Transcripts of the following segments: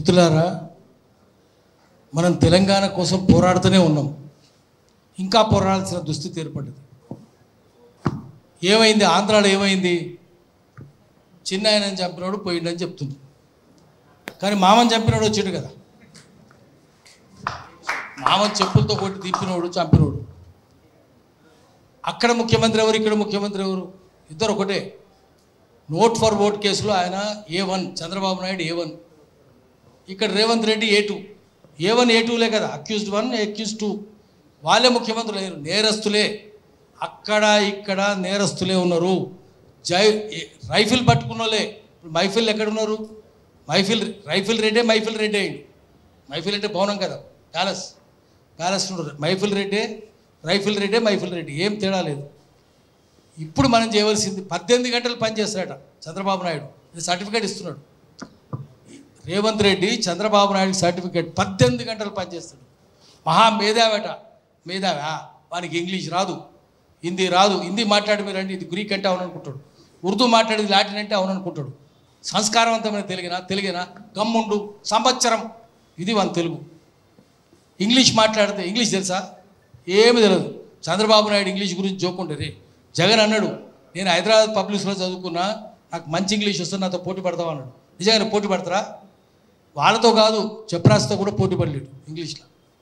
మిత్రులారా మనం తెలంగాణ కోసం పోరాడుతూనే ఉన్నాం ఇంకా పోరాడాల్సిన దుస్థితి ఏర్పడ్డది ఏమైంది ఆంధ్రాలో ఏమైంది చిన్న ఆయన చంపినోడు పోయిండని చెప్తుంది కానీ మామని చంపినోడు వచ్చాడు కదా మామని చెప్పులతో కొట్టి దింపినోడు చంపినోడు అక్కడ ముఖ్యమంత్రి ఎవరు ఇక్కడ ముఖ్యమంత్రి ఎవరు ఇద్దరు ఒకటే నోట్ ఫర్ ఓట్ కేసులో ఆయన A one Chandrababu Naidu A one ఇక్కడ Revanth Reddy A two A one A టూలే కదా అక్యూజ్డ్ వన్ అక్యూజ్ టూ వాళ్ళే ముఖ్యమంత్రులు లేరు నేరస్తులే అక్కడ ఇక్కడ నేరస్తులే ఉన్నారు జై రైఫిల్ పట్టుకున్న వాళ్ళే ఇప్పుడు మైఫిల్ ఎక్కడ ఉన్నారు మైఫిల్ రైఫిల్ రెడ్డే మైఫిల్ రెడ్డే అయింది మైఫిల్ అంటే భవనం కదా ప్యాలెస్ ప్యాలెస్ ఉన్నారు మైఫిల్ రెడ్డే రైఫిల్ రెడ్డే మైఫిల్ రెడ్డి ఏం తేడా లేదు ఇప్పుడు మనం చేయవలసింది పద్దెనిమిది గంటలు పనిచేస్తాడట చంద్రబాబు నాయుడు ఇది సర్టిఫికేట్ ఇస్తున్నాడు రేవంత్ రెడ్డి చంద్రబాబు నాయుడు సర్టిఫికేట్ పద్దెనిమిది గంటలు పనిచేస్తాడు మహా మేధావట మేధావా వానికి ఇంగ్లీష్ రాదు హిందీ రాదు హిందీ మాట్లాడి మీరు అంటే ఇది గ్రీక్ అంటే అవుననుకుంటాడు ఉర్దూ మాట్లాడేది లాటిన్ అంటే అవుననుకుంటాడు సంస్కారవంతమైన తెలుగునా తెలుగునా గమ్ముండు సంవత్సరం ఇది మన తెలుగు ఇంగ్లీష్ మాట్లాడితే ఇంగ్లీష్ తెలుసా ఏమి తెలియదు చంద్రబాబు నాయుడు ఇంగ్లీష్ గురించి జోకుండే రే జగన్ అన్నాడు నేను హైదరాబాద్ పబ్లిక్స్లో చదువుకున్నా నాకు మంచి ఇంగ్లీష్ వస్తుంది నాతో పోటీ పడతావు అన్నాడు నిజంగానే పోటీ పడతారా వాళ్ళతో కాదు చెప్రాస్తో కూడా పోటీ పడలేడు ఇంగ్లీష్లో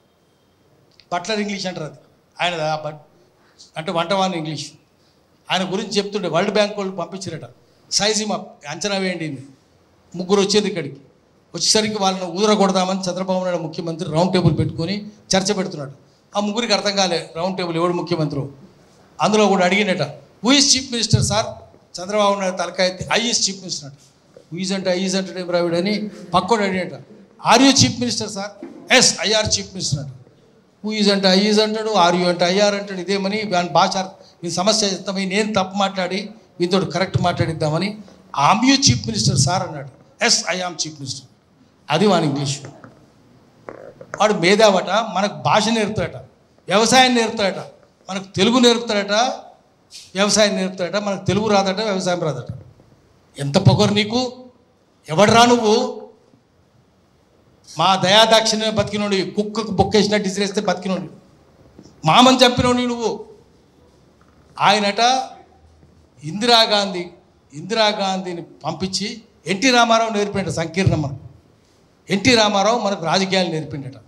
బట్లర్ ఇంగ్లీష్ అంటారు అది ఆయన బట్ అంటే వంటవాని ఇంగ్లీష్ ఆయన గురించి చెప్తుండే వరల్డ్ బ్యాంక్ వాళ్ళు పంపించారట సైజ్ మా అంచనా వేయండి ఈయన్ని. ముగ్గురు వచ్చేది ఇక్కడికి వచ్చేసరికి వాళ్ళని ఊదరగొడదామని చంద్రబాబు నాయుడు ముఖ్యమంత్రి రౌండ్ టేబుల్ పెట్టుకొని చర్చ పెడుతున్నాడు ఆ ముగ్గురికి అర్థం కాలే రౌండ్ టేబుల్ ఎవడు ముఖ్యమంత్రి అందులో కూడా అడిగినట who is chief minister sir Chandrababu Naidu తలకాయ ఎత్తి ఐ ఈజ్ చీఫ్ మినిస్టర్ అంట హూ ఈజ్ అంటే ఐ ఈజ్ అంటే ద్రావిడ్ అని పక్కోడు అడిగినట are you chief minister sir yes I are chief minister అంట హూ ఈజ్ అంటే ఐ ఈజ్ అంటాడు ఆర్ యూ అంటే ఐఆర్ అంటాడు ఇదేమని దాని భాష మీ సమస్య చెప్తామని నేను తప్పు మాట్లాడి మీతో కరెక్ట్ మాట్లాడిద్దామని am you chief minister sir అన్నాడు yes I am chief minister అది వాని ఇంగ్లీష్ వాడు మేధావట మనకు భాష నేర్పుతాడట వ్యవసాయం నేర్పుతాడట మనకు తెలుగు నేర్పుతాడట వ్యవసాయం నేర్పుతాడట మనకు తెలుగు రాదట వ్యవసాయం రాదట ఎంత పొగరు నీకు ఎవడరా నువ్వు మా దయాదాక్షిణ్య బతికినోడి కుక్కకు బొక్కేసినట్టు ఇసిరేస్తే బతికినోడి మామని చంపినోడి నువ్వు ఆయనట ఇందిరాగాంధీ ఇందిరాగాంధీని పంపించి ఎన్టీ రామారావు నేర్పిండట సంకీర్ణం మనకు ఎన్టీ రామారావు మనకు రాజకీయాలు నేర్పిండట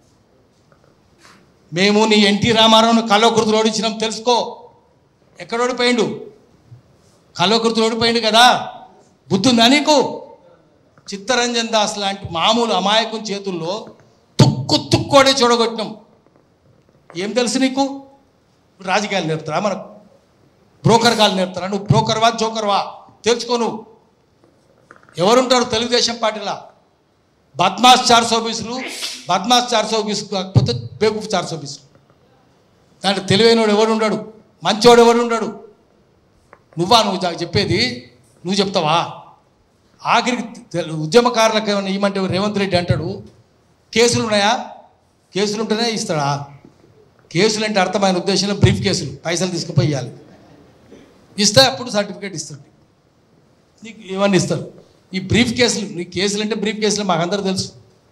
మేము నీ ఎన్టీ రామారావును కల్లోకృతులు ఓడించినాం తెలుసుకో ఎక్కడ ఓడిపోయిండు కల్లోకృతులు ఓడిపోయిండు కదా బుద్ధి ఉందా నీకు చిత్తరంజన్ దాస్ లాంటి మామూలు అమాయకం చేతుల్లో తుక్కు తుక్కోడే చూడగొట్టినాం ఏం తెలుసు నీకు ఇప్పుడు రాజకీయాలు నేర్పుతారా మనకు బ్రోకర్ కాలు నేర్పుతారా నువ్వు బ్రోకర్వా జోకర్వా తెలుసుకో నువ్వు ఎవరుంటారు తెలుగుదేశం పార్టీలా బద్మాస్ చార్స్ ఆఫీసులు బద్మాస్ చార్స్ ఆఫీసు కాకపోతే బేకూఫ్ చార్స్ ఆఫీసులు దాంట్లో తెలివైనవాడు ఎవడు ఉండడు మంచివాడు ఎవడు ఉండడు నువ్వా నువ్వు నాకు చెప్పేది నువ్వు చెప్తావా ఆఖరికి తె- ఉద్యమకారులకు ఏమైనా ఇవ్వమంటే రేవంత్ రెడ్డి అంటాడు కేసులు ఉన్నాయా కేసులు ఉంటేనే ఇస్తాడా కేసులు అంటే అర్థమైన ఉద్దేశంలో బ్రీఫ్ కేసులు పైసలు తీసుకుపోయి ఇవ్వాలి ఇస్తే అప్పుడు సర్టిఫికేట్ ఇస్తాడు నీకు ఇవన్నీ ఇస్తారు ఈ బ్రీఫ్ కేసులు నీ కేసులు అంటే బ్రీఫ్ కేసులు మాకందరూ తెలుసు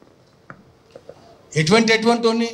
ఎటువంటి ఎటువంటి వాడిని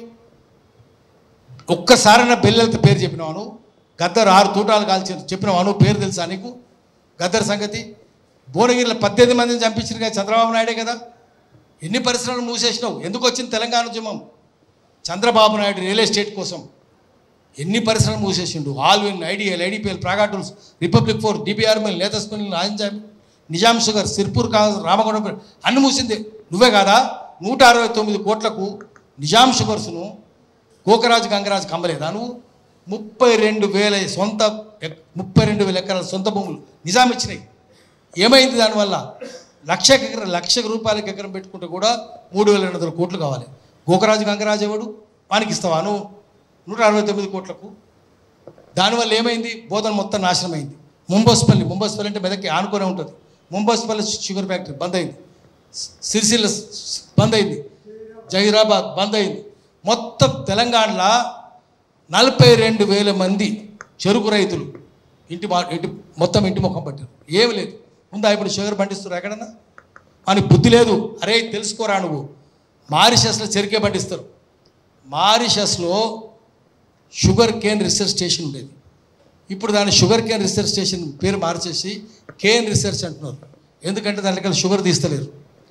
ఒక్కసారైనా బెల్లెలతో పేరు చెప్పినావాను గద్దరు ఆరు తూటాలు కాల్చి చెప్పినావాను పేరు తెలుసా నీకు గద్దర్ సంగతి భువనగిరిలో పద్దెనిమిది మందిని చంపించిన కదా చంద్రబాబు నాయుడే కదా ఎన్ని పరిశ్రమలు మూసేసినావు ఎందుకు వచ్చింది తెలంగాణ ఉద్యమం చంద్రబాబు నాయుడు రియల్ ఎస్టేట్ కోసం ఎన్ని పరిశ్రమలు మూసేసిండు Allwyn IDL IDPL Praga tools Republic ఫోర్ డిబిఆర్ మిల్ నేతస్ మిల్ నాంజామ్ నిజాం షుగర్ సిర్పూర్ కా రామగుండం అన్ని మూసింది నువ్వే కాదా నూట అరవై తొమ్మిది కోట్లకు నిజాం షుగర్స్ను కోకరాజు గంగరాజు కమ్మలేదా నువ్వు ముప్పై రెండు వేల సొంత ఎక్- ముప్పై రెండు వేల ఎకరాల సొంత భూములు నిజాం ఇచ్చినాయి ఏమైంది దానివల్ల లక్ష ఎకరం లక్ష రూపాయలకి ఎకరం పెట్టుకుంటే కూడా మూడు వేల రెండు వందల కోట్లు కావాలి గోకరాజు గంగరాజు ఎవడు వానికి ఇస్తావా నువ్వు నూట అరవై తొమ్మిది కోట్లకు దానివల్ల ఏమైంది బోధన మొత్తం నాశనం అయింది ముంబస్పల్లి ముంబస్పల్లి అంటే మెదక్కి ఆనుకునే ఉంటుంది ముంబస్పల్లి షుగర్ ఫ్యాక్టరీ బంద్ అయింది సిరిసిల్ల స్- బంద్ అయింది జహీరాబాద్ బంద్ అయింది మొత్తం తెలంగాణలో నలభై రెండు వేల మంది చెరుకు రైతులు ఇంటి మా ఇంటి మొత్తం ఇంటి ముఖం పట్టారు ఏమి లేదు ఉందా ఇప్పుడు షుగర్ పండిస్తున్నారు ఎక్కడన్నా అని బుద్ధి లేదు అరే తెలుసుకోరా నువ్వు మారిషస్లో చెరికే పండిస్తారు మారిషస్లో షుగర్ కేన్ రీసెర్చ్ స్టేషన్ ఉండేది ఇప్పుడు దాని షుగర్ కేన్ రీసెర్చ్ స్టేషన్ పేరు మార్చేసి కేన్ రీసెర్చ్ అంటున్నారు ఎందుకంటే దాంట్లో షుగర్ తీస్తలేరు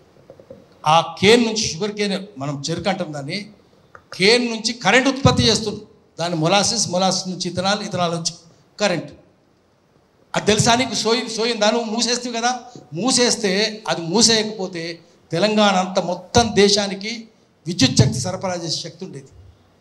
ఆ కేన్ నుంచి షుగర్ కేన్ మనం చెరుకు అంటాం దాన్ని కేన్ నుంచి కరెంట్ ఉత్పత్తి చేస్తుంది దాని మొలాసిస్ మొలాసిస్ నుంచి ఇథనాల్ ఇథనాల్ నుంచి కరెంట్ అది తెలుసా నీకు సోయి సోయి దాన్ని మూసేస్తావు కదా మూసేస్తే అది మూసేయకపోతే తెలంగాణ అంత మొత్తం దేశానికి విద్యుత్ శక్తి సరఫరా చేసే శక్తి ఉండేది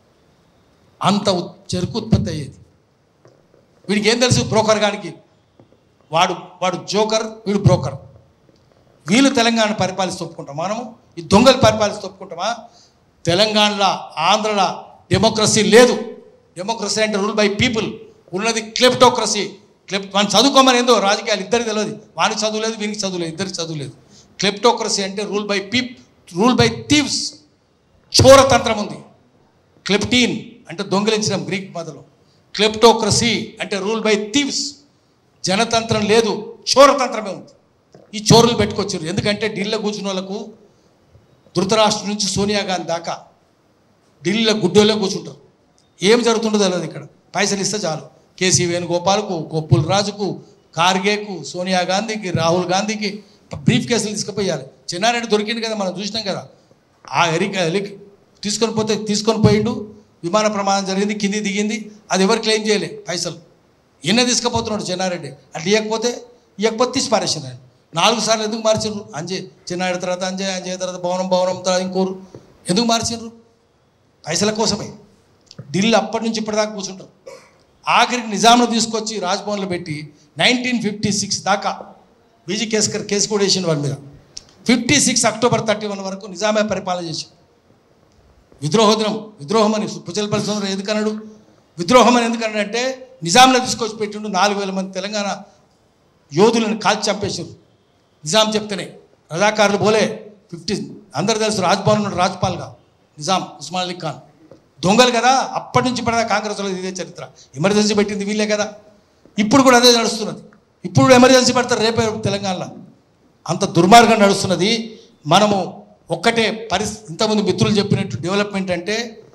అంత ఉత్- చెరుకు ఉత్పత్తి అయ్యేది వీడికి ఏం తెలుసు బ్రోకర్ గానికి వాడు వాడు జోకర్ వీడు బ్రోకర్ వీళ్ళు తెలంగాణ పరిపాలిస్తూ ఒప్పుకుంటాం మనము ఈ దొంగలు పరిపాలిస్తూ ఒప్పుకుంటామా తెలంగాణలో ఆంధ్రలో డెమోక్రసీ లేదు డెమోక్రసీ అంటే రూల్ బై పీపుల్ ఉన్నది క్లెప్టోక్రసీ క్లెప్ మనం చదువుకోమని ఏందో రాజకీయాలు ఇద్దరికి తెలియదు వానికి చదువు లేదు వీనికి చదువు లేదు ఇద్దరికి చదువు లేదు క్లెప్టోక్రసీ అంటే rule by people rule by thieves చోరతంత్రం ఉంది క్లెప్టీన్ అంటే దొంగిలించడం గ్రీక్ మదలో క్లెప్టోక్రసీ అంటే రూల్ బై థీవ్స్ జనతంత్రం లేదు చోరతంత్రమే ఉంది ఈ చోరులు పెట్టుకొచ్చారు ఎందుకంటే ఢిల్లీలో కూర్చున్న వాళ్ళకు ధృతరాష్ట్రం నుంచి సోనియా గాంధీ దాకా ఢిల్లీలో గుడ్డోళ్ళే కూర్చుంటారు ఏం జరుగుతుందో తెలియదు ఇక్కడ పైసలు ఇస్తే చాలు కేసీ వేణుగోపాల్కు కొప్పుల రాజుకు ఖార్గేకు సోనియా గాంధీకి రాహుల్ గాంధీకి బ్రీఫ్ కేసులు తీసుకుపోయాలి చెన్నారెడ్డి దొరికింది కదా మనం చూసినాం కదా ఆ ఎరిక ఎలిక్ తీసుకొని పోతే తీసుకొని పోయిండు విమాన ప్రమాదం జరిగింది కింది దిగింది అది ఎవరు క్లెయిమ్ చేయలే పైసలు ఈయన తీసుకుపోతున్నాడు చెన్నారెడ్డి అట్లా ఇవ్వకపోతే ఇవ్వకపోతే తీసి పారేసాను ఆయన నాలుగు సార్లు ఎందుకు మార్చిండ్రు అంజయ్ చిన్నారెడ్డి తర్వాత అంజయ్ అంజయ్ తర్వాత భవనం భవనం తర్వాత ఇంకోరు ఎందుకు మార్చిండ్రు పైసల కోసమే ఢిల్లీ అప్పటి నుంచి ఇప్పటిదాకా కూర్చుంటారు ఆఖరికి నిజాంను తీసుకొచ్చి రాజ్భవన్లో పెట్టి నైన్టీన్ ఫిఫ్టీ సిక్స్ దాకా బీజీ కేస్కర్ కేసు కూడా వేసిండు వాడి మీద fifty six October thirty one వరకు నిజామే పరిపాలన చేసి విద్రోహ దినం విద్రోహం అని పుచ్చలపల్లి సుందరం ఎందుకన్నాడు విద్రోహం అని ఎందుకన్నాడు అంటే నిజాంలో తీసుకొచ్చి పెట్టిండు నాలుగు వేల మంది తెలంగాణ యోధులను కాల్చి చంపేసారు నిజాం చెప్తేనే రజాకారులు పోలే ఫిఫ్టీ అందరు తెలుసు రాజ్భవన్ ఉన్నాడు రాజ్పాల్గా నిజాం ఉస్మాన్ అలీ ఖాన్ దొంగలు కదా అప్పటి నుంచి ఇప్పటిదాకా కాంగ్రెస్లో ఇదే చరిత్ర ఎమర్జెన్సీ పెట్టింది వీళ్ళే కదా ఇప్పుడు కూడా అదే నడుస్తున్నది ఇప్పుడు ఎమర్జెన్సీ పెడతారు రేపే తెలంగాణలో అంత దుర్మార్గం నడుస్తున్నది మనము ఒక్కటే పరిస్థితి ఇంతకుముందు మిత్రులు చెప్పినట్టు డెవలప్మెంట్ అంటే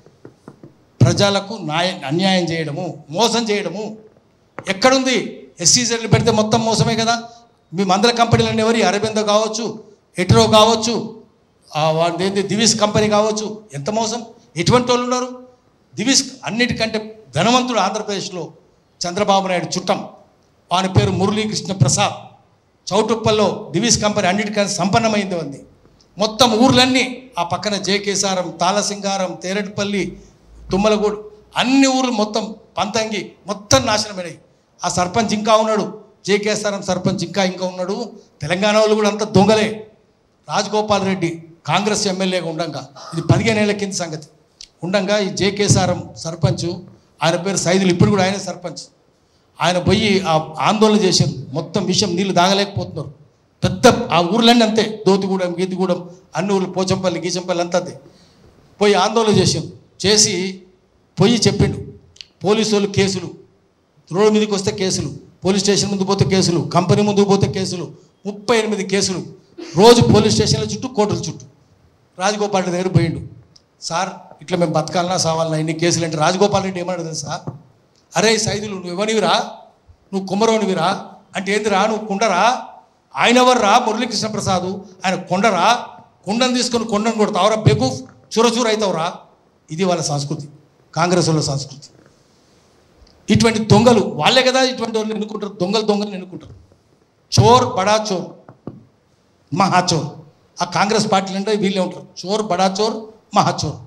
ప్రజలకు న్యాయ అన్యాయం చేయడము మోసం చేయడము ఎక్కడుంది ఎస్సీజెడ్లు పెడితే మొత్తం మోసమే కదా మీ మందల కంపెనీలన్నీ ఎవరి అరబిందో కావచ్చు ఎట్రో కావచ్చు ఆ వాడి ఏంది దివిస్ కంపెనీ కావచ్చు ఎంత మోసం ఎటువంటి వాళ్ళు ఉన్నారు దివిస్ అన్నిటికంటే ధనవంతుడు ఆంధ్రప్రదేశ్లో చంద్రబాబు నాయుడు చుట్టం వాని పేరు మురళీకృష్ణ ప్రసాద్ చౌటుప్పల్లో దివిస్ కంపెనీ అన్నిటికంటే సంపన్నమైంది ఉంది మొత్తం ఊర్లన్నీ ఆ పక్కన జేకేసారం తాళసింగారం తేరటిపల్లి తుమ్మలగూడు అన్ని ఊర్లు మొత్తం పంతంగి మొత్తం నాశనమైనాయి ఆ సర్పంచ్ ఇంకా ఉన్నాడు జేకేసారం సర్పంచ్ ఇంకా ఇంకా ఉన్నాడు తెలంగాణ వాళ్ళు కూడా అంతా దొంగలే రాజగోపాల్ రెడ్డి కాంగ్రెస్ ఎమ్మెల్యేగా ఉండంగా ఇది పదిహేను ఏళ్ల కింద సంగతి ఉండంగా ఈ జేకేసారం సర్పంచ్ ఆయన పేరు సైదులు ఇప్పుడు కూడా ఆయనే సర్పంచ్ ఆయన పోయి ఆ ఆందోళన చేశారు మొత్తం విషయం నీళ్ళు తాగలేకపోతున్నారు పెద్ద ఆ ఊర్లన్నీ అంతే దోతిగూడెం గీతిగూడెం అన్ని ఊర్లు పోచంపల్లి గీచంపల్లి అంతా అంతే పోయి ఆందోళన చేశారు చేసి పోయి చెప్పిండు పోలీసు వాళ్ళు కేసులు రోడ్డు మీదకి వస్తే కేసులు పోలీస్ స్టేషన్ ముందు పోతే కేసులు కంపెనీ ముందుకు పోతే కేసులు ముప్పై ఎనిమిది కేసులు రోజు పోలీస్ స్టేషన్ల చుట్టూ కోర్టుల చుట్టూ రాజగోపాల్ రెడ్డి దగ్గర పోయిండు సార్ ఇట్లా మేము బతకాలనా సావాలనా ఇన్ని కేసులు అంటే రాజగోపాల్ రెడ్డి ఏమన్నాడు తెలుసా అరే సైదులు నువ్వు ఎవరివిరా నువ్వు కుమ్మరోనివిరా అంటే ఏందిరా నువ్వు కుండరా ఆయన ఎవర్రా మురళీకృష్ణ ప్రసాద్ ఆయన కొండరా కుండను తీసుకొని కొండను కొడతావురా బెగు చూరచూర అవుతావురా ఇది వాళ్ళ సంస్కృతి కాంగ్రెస్ వాళ్ళ సంస్కృతి ఇటువంటి దొంగలు వాళ్ళే కదా ఇటువంటి వాళ్ళు ఎన్నుకుంటారు దొంగలు దొంగలు ఎన్నుకుంటారు చోర్ బడా చోర్ మహాచోర్ ఆ కాంగ్రెస్ పార్టీలు అంటే వీళ్ళే ఉంటారు చోర్ బడా చోర్ మహాచోర్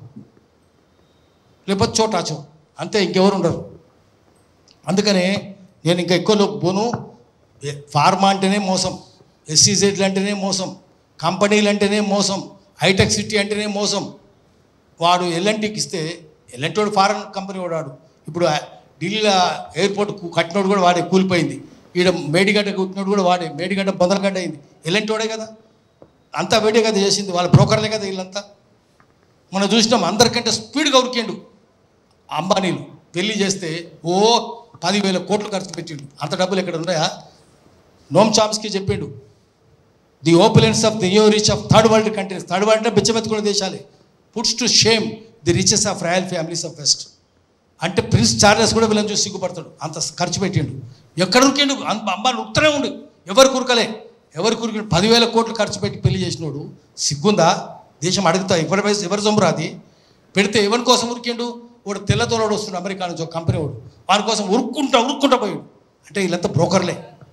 లేకపోతే చోటా చోర్ అంతే ఇంకెవరు ఉండరు అందుకనే నేను ఇంకా ఎక్కువ లోపు పోను ఏ- ఫార్మా అంటేనే మోసం ఎస్సీజెడ్లు అంటేనే మోసం కంపెనీలు అంటేనే మోసం హైటెక్ సిటీ అంటేనే మోసం వాడు ఎల్ఎన్టీకి ఇస్తే ఎల్ఎన్టీ వాడు ఫారెన్ కంపెనీ వాడు వాడు ఇప్పుడు ఆ ఢిల్లీలో ఎయిర్పోర్ట్ కు- కట్టినోడు కూడా వాడే కూలిపోయింది ఈడ మేడిగడ్డ కుట్టినోడు కూడా వాడే మేడిగడ్డ బొందలగడ్డ అయింది ఎల్ఎన్టీ వాడే కదా అంతా వేడే కదా చేసింది వాళ్ళ బ్రోకర్లే కదా వీళ్ళంతా మనం చూసినాం అందరికంటే స్పీడ్గా ఉరికిండు అంబానీలు పెళ్లి చేస్తే ఓ పదివేల కోట్లు ఖర్చు పెట్టిండు అంత డబ్బులు ఎక్కడ ఉన్నాయా నోమ్ చామ్స్కి చెప్పిండు the opulence of the new rich of third world countries third world అంటే బిచ్చమెత్తుకునే దేశాలే puts to shame the riches of royal families of west అంటే ప్రిన్స్ చార్లెస్ కూడా వీళ్ళని చూసి సిగ్గుపడతాడు అంత ఖర్చు పెట్టిండు ఎక్కడ ఉరికిండు అంత అమ్మ ఉత్తరే ఉండు ఎవరు కురకలే ఎవరు కురికి పదివేల కోట్లు ఖర్చు పెట్టి పెళ్లి చేసినోడు సిగ్గుందా దేశం అడుగుతా ఎవరి వయసు ఎవరి సొమ్ము రాది పెడితే ఎవరి కోసం ఉరికిండు వాడు తెల్లతోలోడు వస్తుండు అమెరికా నుంచి ఒక కంపెనీ వాడు వాని కోసం ఉరుక్కుంటా ఉరుక్కుంటా పోయాడు అంటే వీళ్ళంతా బ్రోకర్లే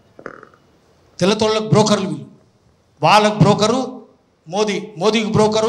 తెల్లతోళ్ళకి బ్రోకర్లు వీళ్ళు వాళ్ళకి బ్రోకరు మోదీ మోదీకి బ్రోకరు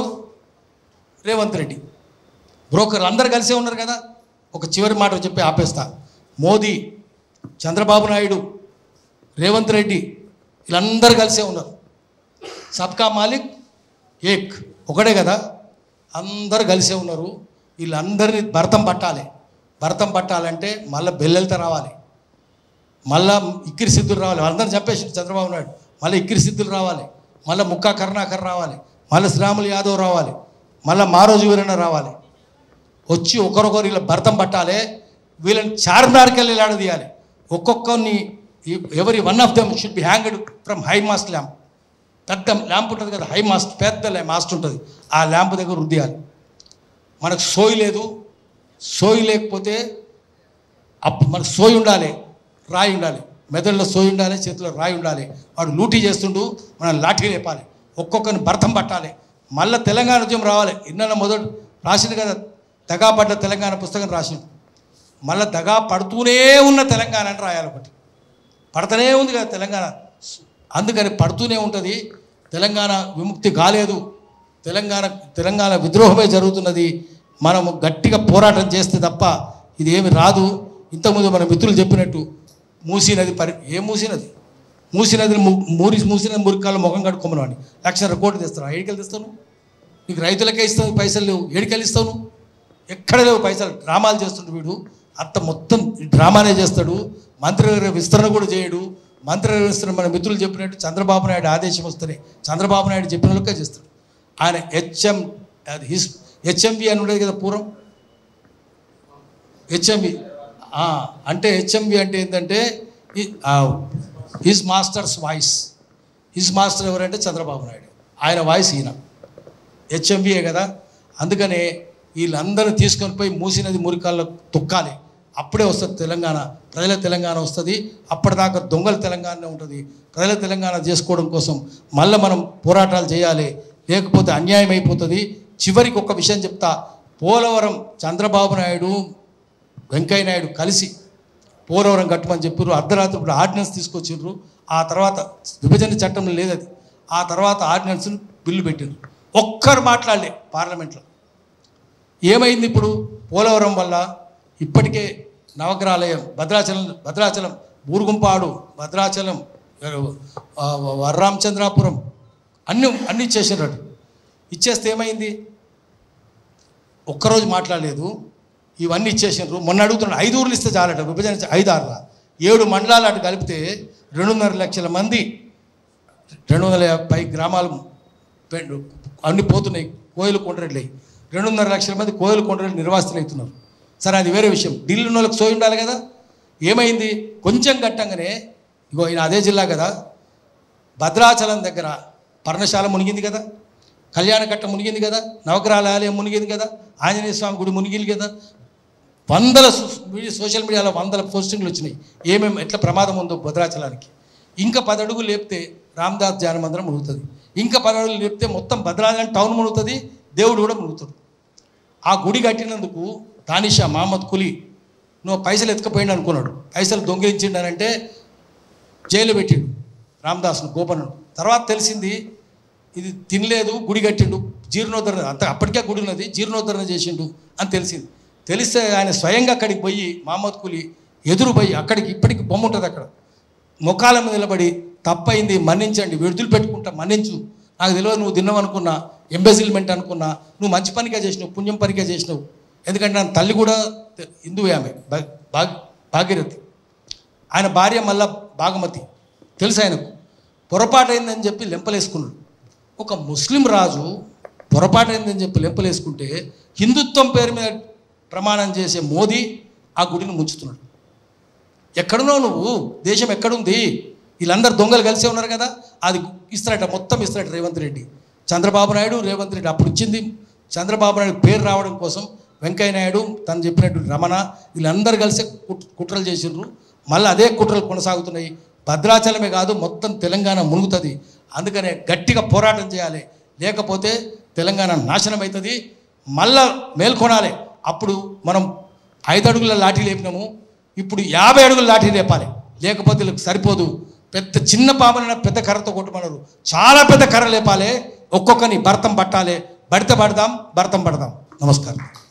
రేవంత్ రెడ్డి బ్రోకర్ అందరు కలిసే ఉన్నారు కదా ఒక చివరి మాట చెప్పి ఆపేస్తా మోదీ చంద్రబాబు నాయుడు రేవంత్ రెడ్డి వీళ్ళందరూ కలిసే ఉన్నారు సబ్కా మాలిక్ ఏక్ ఒకటే కదా అందరు కలిసే ఉన్నారు వీళ్ళందరినీ భరతం పట్టాలి భరతం పట్టాలంటే మళ్ళీ బెల్లెలతో రావాలి మళ్ళా ఇక్కిరి సిద్ధులు రావాలి వాళ్ళందరూ చెప్పేసి చంద్రబాబు నాయుడు మళ్ళీ ఇక్కిరి సిద్ధులు రావాలి మళ్ళీ ముక్కా కరుణాకర్ రావాలి మళ్ళీ శ్రీరాములు యాదవ్ రావాలి మళ్ళీ మారోజు వీరన్న రావాలి వచ్చి ఒకరొకరు ఇలా భరతం పట్టాలి వీళ్ళని చార్మినార్కి వెళ్ళి తీయాలి ఒక్కొక్కరిని ఎవరి one of them should be hanged from high mast lamp పెద్ద ల్యాంప్ ఉంటుంది కదా హై మాస్ట్ పెద్ద మాస్ట్ ఉంటుంది ఆ ల్యాంప్ దగ్గర రుద్దేయాలి మనకు సోయి లేదు సోయి లేకపోతే అప్పుడు మనకు సోయి ఉండాలి రాయి ఉండాలి మెదడులో సోయి ఉండాలి చేతిలో రాయి ఉండాలి వాడు లూటీ చేస్తుండు మనం లాఠీ లేపాలి ఒక్కొక్కరిని భర్తం పట్టాలి మళ్ళీ తెలంగాణ ఉద్యమం రావాలి ఇన్న మొదటి రాసింది కదా దగా పడ్డ తెలంగాణ పుస్తకం రాసిండు మళ్ళీ దగా పడుతూనే ఉన్న తెలంగాణ అని రాయాలి ఒకటి పడుతూనే ఉంది కదా తెలంగాణ అందుకని పడుతూనే ఉంటుంది తెలంగాణ విముక్తి కాలేదు తెలంగాణ తెలంగాణ విద్రోహమే జరుగుతున్నది మనము గట్టిగా పోరాటం చేస్తే తప్ప ఇది ఏమి రాదు ఇంతకుముందు మన మిత్రులు చెప్పినట్టు మూసీ నది పరి ఏ మూసీ నది మూసీ నదిని ము- మూరి మూసీ నది మురికాల్లో ముఖం కడుక్కోమని వాడిని లక్ష కోట్లు తెస్తాను ఏడికెళ్ళి తెస్తాను నీకు రైతులకే ఇస్తావు పైసలు లేవు ఏడికెళ్ళి ఇస్తావు నువ్వు ఎక్కడ లేవు పైసలు డ్రామాలు చేస్తుండు వీడు అంత మొత్తం డ్రామానే చేస్తాడు మంత్రివర్గ విస్తరణ కూడా చేయడు మంత్రివర్గ విస్తరణ మన మిత్రులు చెప్పినట్టు చంద్రబాబు నాయుడు ఆదేశం వస్తేనే చంద్రబాబు నాయుడు చెప్పినట్లుగా చేస్తాడు ఆయన హెచ్ఎం అది హిస్ హెచ్ఎంవి అని ఉండేది కదా పూర్వం హెచ్ఎంవి అంటే హెచ్ఎంవి అంటే ఏంటంటే his master's voice his master ఎవరంటే చంద్రబాబు నాయుడు ఆయన వాయిస్ ఈయన హెచ్ఎంబీఏ కదా అందుకనే వీళ్ళందరూ తీసుకొని పోయి మూసినది మురికాల్లో తొక్కాలి అప్పుడే వస్తుంది తెలంగాణ ప్రజల తెలంగాణ వస్తుంది అప్పటిదాకా దొంగల తెలంగాణనే ఉంటుంది ప్రజల తెలంగాణ చేసుకోవడం కోసం మళ్ళీ మనం పోరాటాలు చేయాలి లేకపోతే అన్యాయం అయిపోతుంది చివరికి ఒక విషయం చెప్తా పోలవరం చంద్రబాబు నాయుడు వెంకయ్య నాయుడు కలిసి పోలవరం కట్టమని చెప్పారు అర్ధరాత్రి ఇప్పుడు ఆర్డినెన్స్ తీసుకొచ్చిండ్రు ఆ తర్వాత విభజన చట్టం లేదు అది ఆ తర్వాత ఆర్డినెన్స్ బిల్లు పెట్టిండ్రు ఒక్కరు మాట్లాడలే పార్లమెంట్లో ఏమైంది ఇప్పుడు పోలవరం వల్ల ఇప్పటికే నవగ్రహాలయం భద్రాచలం భద్రాచలం ఊరుగుంపాడు భద్రాచలం ఆ, వరరామచంద్రాపురం అన్ని అన్ని ఇచ్చేసినాడు ఇచ్చేస్తే ఏమైంది ఒక్కరోజు మాట్లాడలేదు ఇవన్నీ ఇచ్చేసినారు మొన్న అడుగుతున్నాడు ఐదు ఊర్లు ఇస్తే చాలట విభజన చ- ఐదు ఆరులా ఏడు మండలాలు అటు కలిపితే రెండున్నర లక్షల మంది రెండు వందల యాభై గ్రామాలు పె- అన్ని పోతున్నాయి కోయిలు కొండరెడ్లు అయ్యి రెండున్నర లక్షల మంది కోయిలు కొండరెడ్లు నిర్వాసితులు అవుతున్నారు సరే అది వేరే విషయం ఢిల్లీ వాళ్ళకి సోయి ఉండాలి కదా ఏమైంది కొంచెం గట్టంగానే ఇగో ఈయన అదే జిల్లా కదా భద్రాచలం దగ్గర పర్ణశాల మునిగింది కదా కళ్యాణకట్ట మునిగింది కదా నవగ్రహాల ఆలయం మునిగింది కదా ఆంజనేయ స్వామి గుడి మునిగింది కదా వందల సో- మీడియా సోషల్ మీడియాలో వందల పోస్టింగ్లు వచ్చినాయి ఏమేమి ఎట్లా ప్రమాదం ఉందో భద్రాచలానికి ఇంకా పది అడుగులు లేపితే రామదాస్ ధ్యాన మందిరం మునుగుతుంది ఇంకా పది అడుగులు లేపితే మొత్తం భద్రాచలం టౌన్ మునుగుతుంది దేవుడు కూడా మునుగుతాడు ఆ గుడి కట్టినందుకు తానిషా మహమ్మద్ కులీ నువ్వు పైసలు ఎత్తుకపోయిండు అనుకున్నాడు పైసలు దొంగిలించిండనంటే జైలు పెట్టిండు రామదాస్ను గోపనుడు తర్వాత తెలిసింది ఇది తినలేదు గుడి కట్టిండు జీర్ణోద్ధరణ అంత అప్పటికే గుడి ఉన్నది జీర్ణోద్ధరణ చేసిండు అని తెలిసింది తెలిస్తే ఆయన స్వయంగా అక్కడికి పోయి మహమ్మద్ కులి ఎదురు పోయి అక్కడికి ఇప్పటికి బొమ్మ ఉంటుంది అక్కడ ముఖాల మీద నిలబడి తప్పైంది మన్నించండి విడుదల పెట్టుకుంటా మన్నించు నాకు తెలియదు నువ్వు తిన్నావు అనుకున్నా ఎంబెజిల్మెంట్ అనుకున్నా నువ్వు మంచి పనిగా చేసినావు పుణ్యం పనిగా చేసినావు ఎందుకంటే నా తల్లి కూడా తె- హిందువే ఆమె భా- భాగ్ భాగీరథి ఆయన భార్య మళ్ళా భాగమతి తెలుసు ఆయనకు పొరపాటైందని చెప్పి లెంపలేసుకున్నాడు ఒక ముస్లిం రాజు పొరపాటైందని చెప్పి లెంపలేసుకుంటే హిందుత్వం పేరు మీద ప్రమాణం చేసే మోదీ ఆ గుడిని ముంచుతున్నాడు ఎక్కడున్నావు నువ్వు దేశం ఎక్కడుంది వీళ్ళందరూ దొంగలు కలిసే ఉన్నారు కదా అది ఇస్తారట మొత్తం ఇస్తారట రేవంత్ రెడ్డి చంద్రబాబు నాయుడు రేవంత్ రెడ్డి అప్పుడు ఇచ్చింది చంద్రబాబు నాయుడు పేరు రావడం కోసం వెంకయ్య నాయుడు తను చెప్పినట్టు రమణ వీళ్ళందరూ కలిసి కుట్- కుట్రలు చేసిండ్రు మళ్ళీ అదే కుట్రలు కొనసాగుతున్నాయి భద్రాచలమే కాదు మొత్తం తెలంగాణ మునుగుతుంది అందుకనే గట్టిగా పోరాటం చేయాలి లేకపోతే తెలంగాణ నాశనం అవుతుంది మళ్ళా మేల్కొనాలి అప్పుడు మనం ఐదు అడుగుల లాఠీ లేపినాము ఇప్పుడు యాభై అడుగుల లాఠీ లేపాలి లేకపోతే వీళ్ళకి సరిపోదు పెద్ద చిన్న పాపనైనా పెద్ద కర్రతో కొట్టమన్నారు చాలా పెద్ద కర్ర లేపాలి ఒక్కొక్కని భర్తం పట్టాలి బడిత పడదాం భర్తం పడదాం నమస్కారం